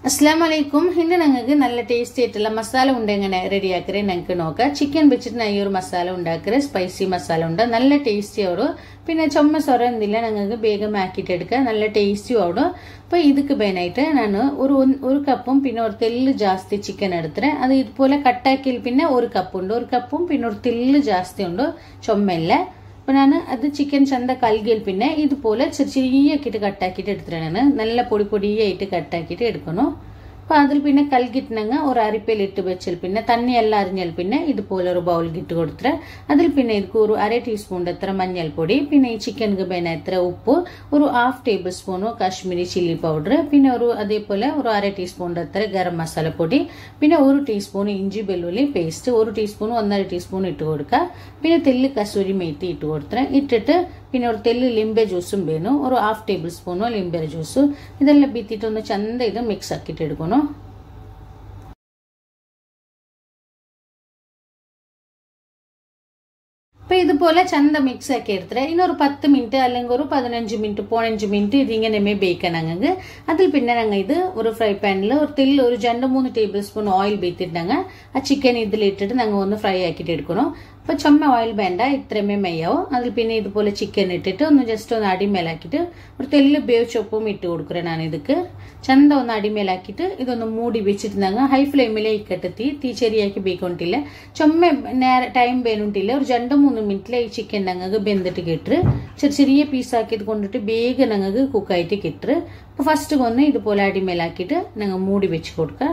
അസ്സാം വലൈക്കും ഇന്ന് ഞങ്ങൾക്ക് നല്ല ടേസ്റ്റി ആയിട്ടുള്ള മസാല ഉണ്ട് എങ്ങനെ റെഡിയാക്കറേ ഞങ്ങൾക്ക് നോക്കാം ചിക്കൻ വെച്ചിട്ട് ഞാൻ ഈ ഒരു മസാല ഉണ്ടാക്കറേ സ്പൈസി മസാല ഉണ്ട് നല്ല ടേസ്റ്റി ആവും പിന്നെ ചുമ സ്വരം എന്തില്ല ഞങ്ങൾക്ക് വേഗം ആക്കിയിട്ട് എടുക്കുക നല്ല ടേസ്റ്റിയും ആവും അപ്പോൾ ಇದಕ್ಕೆ ಬೇನಾയിട്ട് ನಾನು ഒരു ഒരു കപ്പും പിന്നെ ഒരു തെല്ല് ജാസ്തി ചിക്കൻ എടുത്തേ അത് ഇതുപോലെ കട്ടാക്കിയിൽ പിന്നെ ഒരു കപ്പുണ്ട് ഒരു കപ്പും പിന്നെ ഒരു തെല്ല് ജാസ്തി ഉണ്ട് ചുമല്ല അപ്പോൾ ഞാൻ അത് ചിക്കൻ ചന്ത കൽകിയിൽ പിന്നെ ഇതുപോലെ ചെറിയ ചെറിയാക്കിയിട്ട് കട്ടാക്കിയിട്ട് എടുത്തിട്ടാണ് നല്ല പൊടി പൊടിയായിട്ട് കട്ടാക്കിയിട്ട് എടുക്കണം അപ്പോൾ അതിൽ പിന്നെ കൽകിട്ടിനങ്ങ ഒരു അരിപ്പയിൽ ഇട്ട് വെച്ചാൽ പിന്നെ തണ്ണി എല്ലാം അരിഞ്ഞാൽ പിന്നെ ഇതുപോലെ ഒരു ബൗൾ ഇട്ട് കൊടുത്തിട്ട് അതിൽ പിന്നെ ഇതിക്ക് ഒരു അര ടീസ്പൂൺ എത്ര മഞ്ഞൾപ്പൊടി പിന്നെ ഈ ചിക്കൻക്ക് വേന എത്ര ഉപ്പ് ഒരു half tablespoon Kashmiri chilli powder പിന്നെ ഒരു അതേപോലെ ഒരു അര ടീസ്പൂൺ എത്ര ഗരം മസാല പൊടി പിന്നെ ഒരു ടീസ്പൂൺ ഇഞ്ചി വെല്ലുള്ളി പേസ്റ്റ് ഒരു ടീസ്പൂൺ ഒന്നര ടീസ്പൂൺ ഇട്ട് കൊടുക്കുക പിന്നെ തെല്ല് കസൂരി മേത്തി ഇട്ട് കൊടുത്തേ ഇട്ടിട്ട് പിന്നെ ഒരു തെല്ല് ലിംബെ ജ്യൂസും വേണം ഒരു ഹാഫ് ടേബിൾ സ്പൂണോ ലിംബെ ജ്യൂസ് ഇതെല്ലാം ബിത്തിട്ട് ഒന്ന് ചന്ത ഇത് മിക്സ് ആക്കിയിട്ട് എടുക്കണം അപ്പൊ ഇതുപോലെ ചന്ത മിക്സ് ആക്കി എടുത്തിട്ട് ഇന്നൊരു പത്ത് മിനിറ്റ് അല്ലെങ്കിൽ ഒരു പതിനഞ്ച് മിനിറ്റ് പതിനഞ്ച് മിനിറ്റ് ഇതിങ്ങനെ ബേക്കാൻ ഞങ്ങൾക്ക് അതിൽ പിന്നെ ഞങ്ങൾ ഇത് ഒരു ഫ്രൈ പാനിൽ ഒരു തെല്ല് ഒരു രണ്ട് മൂന്ന് ടേബിൾ സ്പൂൺ ഓയിൽ ബീത്തിട്ട് ആ ചിക്കൻ ഇതിലിട്ടിട്ട് ഞങ്ങൾ ഒന്ന് ഫ്രൈ ആക്കിയിട്ട് എടുക്കണം അപ്പോൾ ചുമ ഓയിൽ വേണ്ട ഇത്രയുമേ മെയ്യാവും അതിൽ പിന്നെ ഇതുപോലെ ചിക്കൻ ഇട്ടിട്ട് ഒന്ന് ജസ്റ്റ് ഒന്ന് അടിമേലാക്കിയിട്ട് ഒരു തെല്ല് വേവിച്ചൊപ്പും ഇട്ട് കൊടുക്കുറേ ഞാൻ ഇതൊക്കെ ചന്ത ഒന്ന് അടിമേലാക്കിയിട്ട് ഇതൊന്ന് മൂടി വെച്ചിട്ടുണ്ടെങ്കിൽ ഹൈ ഫ്ലെയിമിലേ ഇക്കട്ടെത്തി തീ ചെറിയാക്കി ബേക്കൊണ്ടില്ല ചുമ നേരെ ടൈം വേണ്ടില്ല ഒരു രണ്ട് മൂന്ന് മിനിറ്റിലെ ഈ ചിക്കൻ ഞങ്ങൾക്ക് വെന്തിട്ട് കിട്ടറ് ചെറിയ ചെറിയ പീസാക്കിയത് കൊണ്ടിട്ട് വേഗം ഞങ്ങൾക്ക് കുക്കായിട്ട് കിട്ടറ് അപ്പോൾ ഫസ്റ്റ് ഒന്ന് ഇതുപോലെ അടിമേലാക്കിയിട്ട് ഞങ്ങൾ മൂടി വെച്ച് കൊടുക്കുക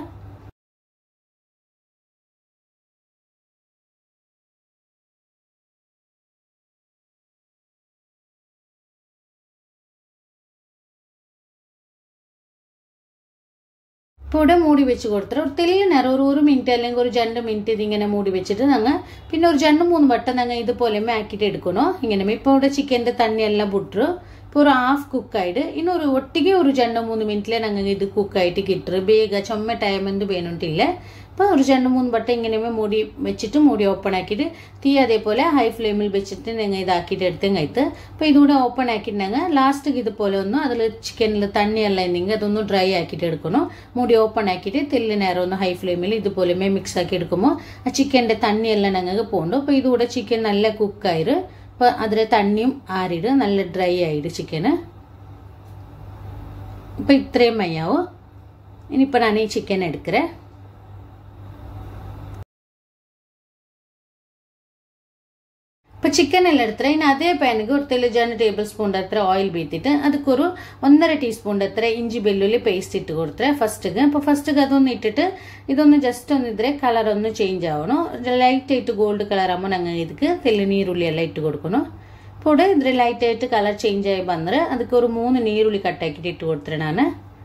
ഇപ്പോൾ ഇവിടെ മൂടി വെച്ച് കൊടുത്തിട്ട് ഒരു തെല്ല് നേരം ഒരു ഒരു മിനിറ്റ് അല്ലെങ്കിൽ ഒരു രണ്ട് മിനിറ്റ് ഇതിങ്ങനെ മൂടി വെച്ചിട്ട് ഞങ്ങൾ പിന്നെ ഒരു രണ്ട് മൂന്ന് വട്ടം ഞങ്ങൾ ഇതുപോലെ ആക്കിയിട്ട് എടുക്കണോ ഇങ്ങനെ ഇപ്പോൾ ഇവിടെ ചിക്കൻ്റെ തണ്ണിയെല്ലാം പൊട്ടു ഇപ്പോൾ ഒരു ഹാഫ് കുക്കായിട്ട് ಇನ್ನೊരു ಒಟ್ಟಿಗೆ ഒരു രണ്ട് മൂന്ന് മിനിറ്റിലെ ഞങ്ങൾക്ക് ഇത് കുക്കായിട്ട് കിട്ടും ಬೇಗ ചുമ ടൈം എന്ത് വേണ്ടില്ല അപ്പോൾ ഒരു രണ്ട് മൂന്ന് വട്ടം ഇങ്ങനെ മൂടി വെച്ചിട്ട് മൂടി ഓപ്പൺ ആക്കിയിട്ട് തീ അതേപോലെ ഹൈ ഫ്ലെയിമിൽ വെച്ചിട്ട് ഞങ്ങൾ ഇതാക്കിയിട്ട് എടുത്തും കഴിത്ത് അപ്പോൾ ഇതുകൂടെ ഓപ്പൺ ആക്കിയിട്ടുണ്ടെങ്കിൽ ലാസ്റ്റ് ഇതുപോലെ ഒന്ന് അതിൽ ചിക്കനിൽ തണ്ണിയെല്ലാം ഉണ്ടെങ്കിൽ അതൊന്ന് ഡ്രൈ ആക്കിയിട്ട് എടുക്കണം മൂടി ഓപ്പൺ ആക്കിയിട്ട് തെല്ല് നേരം ഒന്ന് ഹൈ ഫ്ലെയിമിൽ ഇതുപോലെ മിക്സ് ആക്കി എടുക്കുമ്പോൾ ആ ചിക്കൻ്റെ തണ്ണിയെല്ലാം ഞങ്ങൾക്ക് പോകുന്നുണ്ട് അപ്പോൾ ഇതുകൂടെ ചിക്കൻ നല്ല കുക്കായിട്ട് അപ്പോൾ അതിൽ തണ്ണിയും ആറിയിട്ട് നല്ല ഡ്രൈ ആയിട്ട് ചിക്കന് അപ്പോൾ ഇത്രയും മയ്യാവും ഇനിയിപ്പോൾ ഞാൻ ഈ ചിക്കൻ എടുக்கிறേ ഇപ്പോൾ ചിക്കൻ എല്ലാം എടുത്തರೆ ഇനി അതേ പാനിക്ക് ഒരു തെളിജാണ് ടേബിൾ സ്പൂൺ അത്ര ഓയിൽ ബീത്തിട്ട് ಅದಕ್కొരു ഒന്നര ടീസ്പൂൺ അത്ര ഇഞ്ചി ಬೆಳ್ಳುಳ್ಳಿ പേസ്റ്റ് ഇട്ട് കൊടുത്തರೆ ഫസ്റ്റിಗೆ അപ്പോൾ ഫസ്റ്റിಗೆ അതൊന്ന് ഇട്ടിട്ട് ഇതൊന്ന് ജസ്റ്റ് ഒന്ന് ഇದ್ರೆ കളർ ഒന്ന് ചേഞ്ച് ആവണം ലൈറ്റ് ആയിട്ട് ഗോൾഡ് കളർ ആകുമ്പോൾ ഞങ്ങൾ ಇದಕ್ಕೆ തെല്ല് നീരുള്ളി എല്ലാം ഇട്ട് കൊടുക്കണം ഇപ്പോൾ ഇದ್ರೆ ലൈറ്റ് ആയിട്ട് കളർ ചേഞ്ച് ആയി ಬಂದ್ರೆ ಅದಕ್ಕೆ ഒരു മൂന്ന് നീരുള്ളി കട്ടാക്കിയിട്ട് ഇട്ട് കൊടുത്തರೆ ನಾನು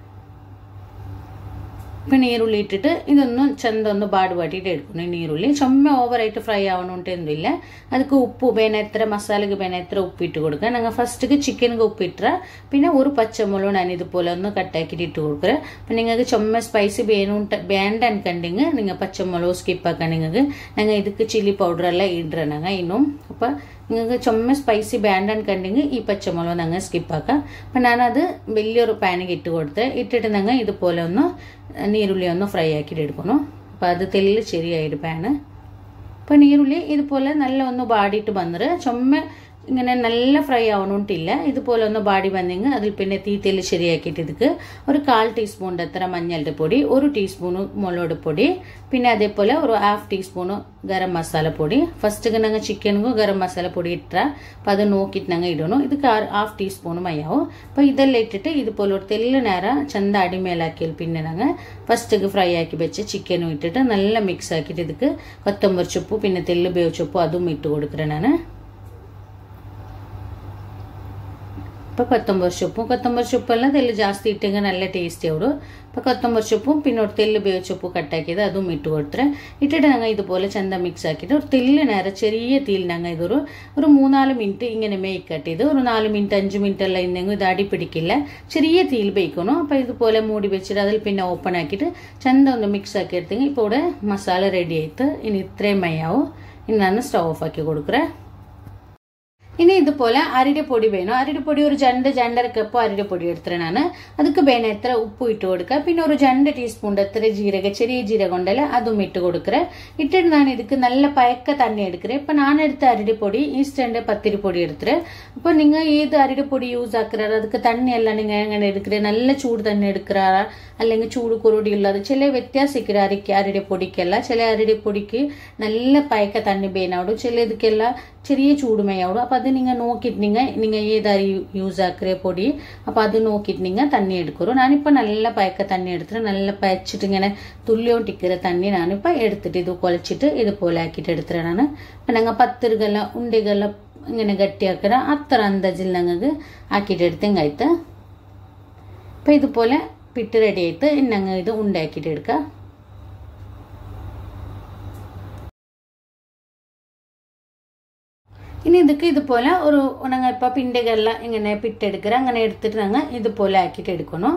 ഇപ്പം നീരുള്ളി ഇട്ടിട്ട് ഇതൊന്ന് ചെന്ത ഒന്ന് ബാടുപാട്ടിയിട്ട് എടുക്കണം ഈ നീരുള്ളി ചുമ്മ ഓവറായിട്ട് ഫ്രൈ ആവണോണ്ടൊന്നുമില്ല ಅದಕ್ಕೆ ഉപ്പ് ಬೇನೆ എത്ര മസാലക്ക് ಬೇನೆ എത്ര ഉപ്പിട്ട് കൊടുക്കുക ഞങ്ങൾ ഫസ്റ്റിക്ക് ചിക്കനിക്ക് ഉപ്പിട്ട പിന്നെ ഒരു പച്ചമുളക് ഞാൻ ഇതുപോലെ ഒന്ന് കട്ടാക്കിയിട്ട് ഇട്ട് കൊടുക്കുക അപ്പം നിങ്ങൾക്ക് ചുമ്മ സ്പൈസി വേണുണ്ട് വേണ്ട അನ್ಕಂಡಿங்க നിങ്ങൾ പച്ചമുളക് സ്കിപ്പ് ആക്കാൻ നിങ്ങൾക്ക് ഞങ്ങൾ ಇದಕ್ಕೆ ചില്ലി പൗഡർ എല്ലാം ഇടുക ഞങ്ങൾ ഇന്നും അപ്പം നിങ്ങൾക്ക് ചുമ സ്പൈസി വേണ്ട അನ್ಕಂಡಿங்க ഈ പച്ചമുളക് ഞങ്ങൾ സ്കിപ്പ് ആക്കാം അപ്പം ഞാനത് വലിയൊരു പാനിക്ക് ഇട്ട് കൊടുത്ത് ഇട്ടിട്ട് ഞങ്ങൾ ഇതുപോലെ ഒന്ന് നീരുള്ളി ഒന്ന് ഫ്രൈ ആക്കിയിട്ട് എടുക്കണം അപ്പോൾ അത് തെല്ല് ശരിയായിട്ട് പാന് അപ്പോൾ നീരുള്ളി ഇതുപോലെ നല്ല ഒന്ന് ബാടിയിട്ട് വന്നിട്ട് ചുമ്മ ഇങ്ങനെ നല്ല ഫ്രൈ ആവണോണ്ടില്ല ഇതുപോലെ ഒന്ന് ബാടി വന്നെങ്കിൽ അതിൽ പിന്നെ തീ തെല്ല് ശരിയാക്കിയിട്ട് ഇതിക്ക് ഒരു കാൽ ടീസ്പൂൺ എത്ര മഞ്ഞളുടെ പൊടി ഒരു ടീസ്പൂൺ മുളക് പൊടി പിന്നെ അതേപോലെ ഒരു ഹാഫ് ടീസ്പൂൺ ഗരം മസാല പൊടി ഫസ്റ്റ് ഞങ്ങൾ ചിക്കനും ഗരം മസാല പൊടി ഇട്ടാൽ അപ്പം അത് നോക്കിയിട്ട് ഞങ്ങൾ ഇടണം ಇದಕ್ಕೆ ഹാഫ് ടീസ്പൂൺ മയ്യാവും അപ്പോൾ ഇതെല്ലാം ഇട്ടിട്ട് ഇതുപോലെ ഒരു തെല്ല് നേരം ചന്ത അടിമേലാക്കിയാൽ പിന്നെ ഞങ്ങൾ ഫസ്റ്റ് ഫ്രൈ ആക്കി വെച്ച് ചിക്കനും ഇട്ടിട്ട് നല്ല മിക്സ് ആക്കിയിട്ട് ಇದಕ್ಕೆ കൊത്തമ്പരി ചുപ്പ് പിന്നെ തെല്ല് ಬೇವು അതും ഇട്ട് കൊടുக்கிறேன் ഞാൻ ഇപ്പോൾ കൊത്തമ്പരി ചുപ്പും കൊത്തമ്പരി ചുപ്പെല്ലാം തെല്ല് ಜಾಸ್ತಿ ഇട്ടെങ്കിൽ നല്ല ടേസ്റ്റ് ആവും അപ്പോൾ കൊത്തമ്പരി ചുപ്പും പിന്നെ ഒരു തെല്ല് ಬೇವು കട്ടാക്കിയത് അതും ഇട്ട് കൊടുത്തേ ഇട്ടിട്ട് ഞങ്ങൾ ഇതുപോലെ ചന്ത മിക്സ് ആക്കിയിട്ട് ഒരു തെല്ല് നേരം ചെറിയ തീയിൽ ഞങ്ങൾ ഇതൊരു ഒരു മൂന്നാല് മിനിറ്റ് ഇങ്ങനെ മേയ്ക്കട്ട് ചെയ്ത് ഒരു നാല് മിനിറ്റ് അഞ്ച് മിനിറ്റ് എല്ലാം ഇന്നെങ്കിൽ ഇത് അടി പിടിക്കില്ല ചെറിയ തീയിൽ ബേക്കണം അപ്പോൾ ഇതുപോലെ മൂടി വെച്ചിട്ട് അതിൽ പിന്നെ ഓപ്പൺ ആക്കിയിട്ട് ചന്ത ഒന്ന് മിക്സ് ആക്കി എടുത്തെങ്കിൽ ഇപ്പോൾ ഇവിടെ മസാല റെഡി ആയിട്ട് ഇനി ഇത്രയും മയ്യാവും ഇനി ഞാൻ സ്റ്റവ് ഓഫ് ആക്കി കൊടുക്കുറേ ഇനി ഇതുപോലെ അരിയുടെ പൊടി വേണം അരിയുടെ പൊടി ഒരു രണ്ട് രണ്ടര കപ്പ് അരിയുടെ പൊടി എടുത്തിട്ടാണ് ಅದಕ್ಕೆ ಬೇನೆ എത്ര ഉപ്പ് ഇട്ട് കൊടുക്കുക പിന്നെ ഒരു രണ്ട് ടീസ്പൂൺ എത്ര ജീരക ചെറിയ ജീരകം ഉണ്ടല്ലോ അതും ഇട്ട് കൊടുക്കുക ഇട്ടിട്ട് ഞാൻ ഇതിക്ക് നല്ല പയക്ക തന്നെ എടുക്കുക ഇപ്പൊ ഞാൻ എടുത്ത അരിയുടെ പൊടി ഈസ്റ്റേന്റെ പത്തിരി പൊടി എടുത്തിട്ട് അപ്പൊ നിങ്ങൾ ഏത് അരിയുടെ പൊടി യൂസ് ആക്കുறாரு ಅದಕ್ಕೆ തന്നെയല്ല നിങ്ങൾ എങ്ങനെ എടുക്കുക നല്ല ചൂട് തന്നെ എടുക്കാറാ അല്ലെങ്കിൽ ചൂട് കുറുടി ഉള്ളത് ചില വ്യത്യാസിക്കിற അരിക്ക് അരിയുടെ പൊടിക്കല്ല ചില അരിയുടെ പൊടിക്ക് നല്ല പയക്ക തന്നെ ಬೇನಾಡು ചില ಇದಕ್ಕೆಲ್ಲ ചെറിയ ചൂടുമയാവും അപ്പൊ അത് നിങ്ങൾ നോക്കിയിട്ട് നിങ്ങൾ നിങ്ങൾ ഏത് അരി യൂസ് ആക്കുற പൊടി അപ്പൊ അത് നോക്കിയിട്ട് നിങ്ങൾ തണ്ണി എടുക്കുറു ഞാനിപ്പോ നല്ല പയക്ക തണ്ണി എടുത്തിട്ട് നല്ല പയച്ചിട്ട് ഇങ്ങനെ തുല്യോട്ടിക്കിற തണ്ണി ഞാനിപ്പോ എടുത്തിട്ട് ഇത് കുഴച്ചിട്ട് ഇതുപോലെ ആക്കിയിട്ട് എടുത്തിട്ടാണ് അപ്പൊ ഞങ്ങൾ പത്തിരുകല്ല ഉണ്ടികല്ല ഇങ്ങനെ ഗട്ടിയാക്കിற അത്ര അന്തജിൽ ഞങ്ങൾക്ക് ആക്കിയിട്ട് എടുത്തെങ്കാಯ್ತು അപ്പൊ ഇതുപോലെ പിട്ട് റെഡി ആയിട്ട് ഞങ്ങൾ ഇത് ഉണ്ടാക്കിയിട്ട് എടുക്കാം ഇനി ഇതൊക്കെ ഇതുപോലെ ഒരു ഞങ്ങൾ ഇപ്പൊ പിണ്ടകളെല്ലാം ഇങ്ങനെ പിട്ടെടുക്കുക അങ്ങനെ എടുത്തിട്ട് ഞങ്ങൾ ഇതുപോലെ ആക്കിയിട്ട് എടുക്കണം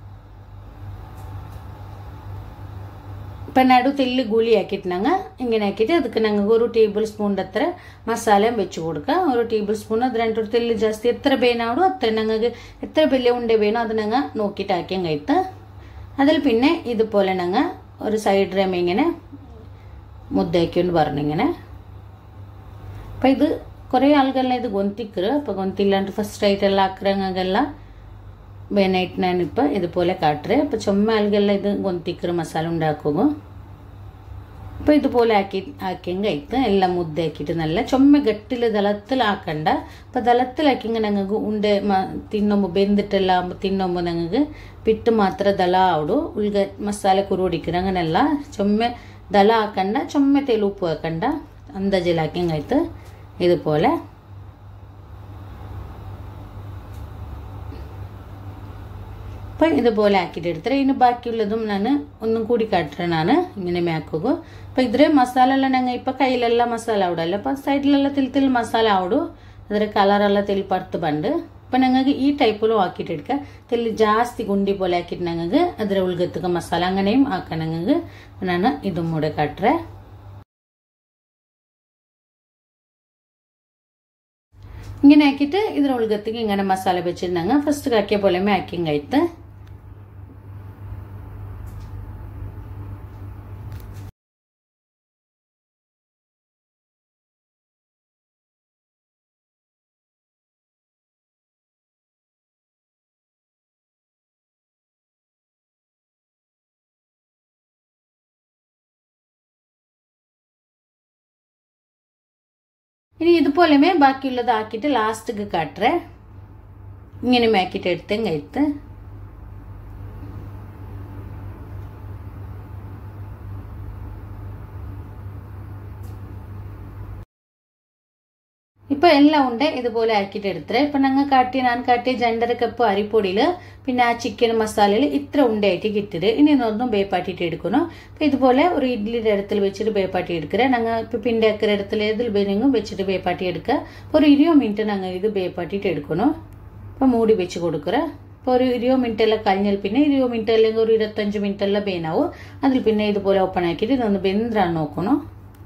ഇപ്പം നടു തെല്ല് ഗുളി ആക്കിയിട്ട് ഞങ്ങൾ ഇങ്ങനെ ആക്കിയിട്ട് ಅದಕ್ಕೆ ഞങ്ങൾക്ക് ഒരു ടേബിൾ സ്പൂണിൻ്റെ അത്ര മസാല വെച്ച് കൊടുക്കുക ഒരു ടേബിൾ സ്പൂൺ അത് രണ്ടു തെല്ല് ജാസ്തി എത്ര ಬೇನಾಡು അത്ര ഞങ്ങൾക്ക് എത്ര വലിയ ഉണ്ട വേണോ അത് ഞങ്ങൾ നോക്കിയിട്ട് ആക്കിയാൽ കഴിത്ത് അതിൽ പിന്നെ ഇതുപോലെ ഞങ്ങൾ ഒരു സൈഡ് റേമ ഇങ്ങനെ മുദ്ദയ്ക്കൊണ്ട് പറഞ്ഞിങ്ങനെ അപ്പം ഇത് കുറേ ആളുകളെല്ലാം ഇത് ഗൊന്തിക്കറ് അപ്പോൾ ഗൊന്തില്ലാണ്ട് ഫസ്റ്റ് ആയിട്ടെല്ലാം ആക്കുറങ്ങെല്ലാം ಬೇನಾയിട്ട് ഞാനിപ്പോൾ ഇതുപോലെ കാട്ടുറേ അപ്പോൾ ചുമ ആളുകളെല്ലാം ഇത് ഗൊന്തിക്കറ് മസാല ഉണ്ടാക്കുക അപ്പോൾ ഇതുപോലെ ആക്കി ആക്കിയും കഴിത്ത് എല്ലാം മുദ്ദയാക്കിയിട്ട് നല്ല ചുമ ഗട്ടിൽ ദളത്തിൽ ആക്കണ്ട അപ്പോൾ ദളത്തിലാക്കിയെങ്കിൽ ഞങ്ങൾക്ക് ഉണ്ട തിന്നുമ്പോൾ ಬೆಂದಿಟ್ಟೆಲ್ಲ ತಿನ್ನುമ്പോൾ ഞങ്ങൾക്ക് പിട്ട് മാത്രം ദള ആവിടു ഉൾഗ മസാല കുറുടിക്കറ അങ്ങനെയല്ല ചുമ ദള ആക്കണ്ട ചുമ തെലുപ്പ് ആക്കണ്ട അന്തജിലാക്കിയും കഴിത്ത് ഇതുപോലെ അപ്പം ഇതുപോലെ ആക്കിയിട്ട് എടുത്തിട്ട് ഇനി ബാക്കിയുള്ളതും ഞാൻ ഒന്നും കൂടി കാട്ടിട്ടാണ് ഇങ്ങനെ മേക്കുക അപ്പം ഇതിൽ മസാല എല്ലാം ഞങ്ങൾ ഇപ്പം കയ്യിലെല്ലാം മസാല ആവിടല്ല അപ്പം സൈഡിലെല്ലാം തിൽ തിൽ മസാല ആവിടും ಅದರ ಕಲರೆಲ್ಲ ತೆಲಿ ಪರ್ತು ಬಂದು അപ്പം ഞങ്ങൾക്ക് ഈ ടൈപ്പിലും ആക്കിയിട്ട് എടുക്കാം തെല്ല് ജാസ്തി ഗുണ്ടി പോലെ ആക്കിയിട്ട് ഞങ്ങൾക്ക് അതിൽ ഉൾഗത്തുക മസാല അങ്ങനെയും ആക്കാം ഞങ്ങൾക്ക് ഞാൻ ഇതും കൂടെ കാട്ടുറേ ഇങ്ങനെ ആക്കിയിട്ട് ഇതിന് ഉൾഗത്തേക്ക് ഇങ്ങനെ മസാല വെച്ചിട്ടുണ്ടെങ്കിൽ ഫസ്റ്റ് കാക്കിയ പോലെ ആക്കിയും കഴിത്ത് ഇനി ഇതുപോലെ ബാക്കിയുള്ളത് ആക്കിയിട്ട് ലാസ്റ്റിക്ക് കാട്ടറേ ഇങ്ങനെ ആക്കിയിട്ട് എടുത്തും കഴിത്ത് ഇപ്പൊ എല്ലാം ഉണ്ട് ഇതുപോലെ ആക്കിയിട്ട് എടുത്തേ ഇപ്പൊ ഞങ്ങൾ കാട്ടിയ ഞാൻ കാട്ടിയ രണ്ടര കപ്പ് അരിപ്പൊടിയിൽ പിന്നെ ആ ചിക്കൻ മസാലയിൽ ഇത്ര ഉണ്ടയായിട്ട് കിട്ടിയത് ഇനി ഒന്നും ബേപ്പാട്ടിട്ട് എടുക്കണം അപ്പൊ ഇതുപോലെ ഒരു ഇഡ്ലിയുടെ ഇടത്തിൽ വെച്ചിട്ട് ബേപ്പാട്ടി എടുക്കുക ഞങ്ങൾ ഇപ്പൊ പിണ്ടാക്കിற ഇടത്തിൽ ഏതിൽ വേണമെങ്കിലും വെച്ചിട്ട് ബേപ്പാട്ടി എടുക്കുക ഒരു ഇരുപത് മിനിറ്റ് ഞങ്ങൾ ഇത് ബേപ്പാട്ടിട്ട് എടുക്കണം അപ്പൊ മൂടി വെച്ച് കൊടുക്കുക അപ്പോൾ ഒരു ഇരുപത് മിനിറ്റ് എല്ലാം കഴിഞ്ഞാൽ പിന്നെ ഇരുപത് മിനിറ്റ് അല്ലെങ്കിൽ ഒരു ഇരുപത്തഞ്ച് മിനിറ്റ് എല്ലാം ബേനാവും അതിൽ പിന്നെ ഇതുപോലെ ഓപ്പൺ ആക്കിയിട്ട് ഇതൊന്ന് ബെന്തിരാൻ നോക്കണം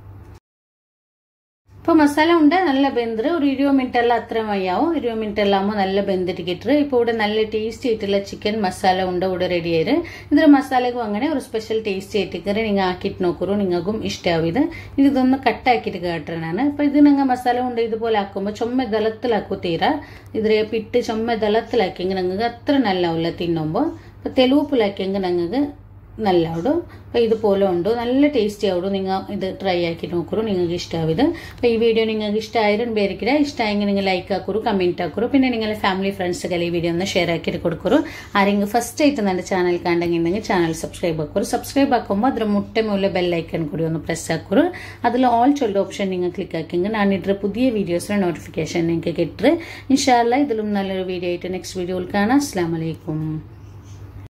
ഇപ്പോൾ മസാല ഉണ്ട് നല്ല ബെന്തറ് ഒരു ഇരുപത് മിനിറ്റ് എല്ലാം അത്ര മയ്യാവും ഇരുപത് മിനിറ്റ് എല്ലാകുമ്പോൾ നല്ല ബെന്തിട്ട് കിട്ടും ഇപ്പോൾ ഇവിടെ നല്ല ടേസ്റ്റി ആയിട്ടുള്ള ചിക്കൻ മസാല ഉണ്ട് ഇവിടെ റെഡി ആയത് ഇതിൽ മസാലക്കും അങ്ങനെ ഒരു സ്പെഷ്യൽ ടേസ്റ്റി ആയിട്ട് നിങ്ങൾ ആക്കിയിട്ട് നോക്കൂ നിങ്ങൾക്കും ഇഷ്ടമാവും ഇത് ഇതൊന്ന് കട്ടാക്കിയിട്ട് കേട്ടനാണ് അപ്പോൾ ഇത് നിങ്ങൾ മസാല ഉണ്ട് ഇതുപോലെ ആക്കുമ്പോൾ ചുമ ദളത്തിലാക്കൂ തീരാ ഇതിൽ പിട്ട് ചുമ ദളത്തിലാക്കിയെങ്കിൽ നിങ്ങൾക്ക് അത്ര നല്ലാവില്ല തിന്നുമ്പോൾ അപ്പോൾ തെലുപ്പിലാക്കിയെങ്കിൽ നിങ്ങൾക്ക് നല്ല ആവിടും അപ്പോൾ ഇതുപോലെ ഉണ്ട് നല്ല ടേസ്റ്റി ആവിടും നിങ്ങൾ ഇത് ട്രൈ ആക്കി നോക്കൂ നിങ്ങൾക്ക് ഇഷ്ടമാവും ഇത് അപ്പോൾ ഈ വീഡിയോ നിങ്ങൾക്ക് ഇഷ്ടമായിരുന്നു പേരിക്കിടെ ഇഷ്ടമായെങ്കിൽ നിങ്ങൾ ലൈക്ക് ആക്കൂ കമൻറ്റ് ആക്കൂ പിന്നെ നിങ്ങളുടെ ഫാമിലി ഫ്രണ്ട്സുകൾ ഈ വീഡിയോ ഒന്ന് ഷെയർ ആക്കിയിട്ട് കൊടുക്കൂ ആരെങ്കിലും ഫസ്റ്റ് ആയിട്ട് ನನ್ನ ಚಾನಲ್ ಕಂಡಂಗಿಂದಂಗೆ ಚಾನಲ್ ಸಬ್ಸ್ಕ್ರೈಬ್ ಹಾಕೋರು ಸಬ್ಸ್ಕ್ರೈಬ್ ಹಾಕೊಂಬ ಅದ್ರ ಮುಟ್ಟೆ ಮೂಲೆ ಬೆಲ್ ಐಕನ್ ಕೂಡಿ ಒಂದು ಪ್ರೆಸ್ ಹಾಕೋರು അതിൽ ഓൾ ചൊല്ല ഓപ്ഷൻ നിങ്ങൾ ക്ലിക്ക് ആക്കിയെങ്കിൽ ഞാനിട്ട പുതിയ വീഡിയോസിന് നോട്ടിഫിക്കേഷൻ നിങ്ങൾക്ക് കിട്ടും ഇൻഷാല്ല ഇതിലും നല്ലൊരു വീഡിയോ ആയിട്ട് നെക്സ്റ്റ് വീഡിയോയിൽ കാണാം അസ്സാം വലൈക്കും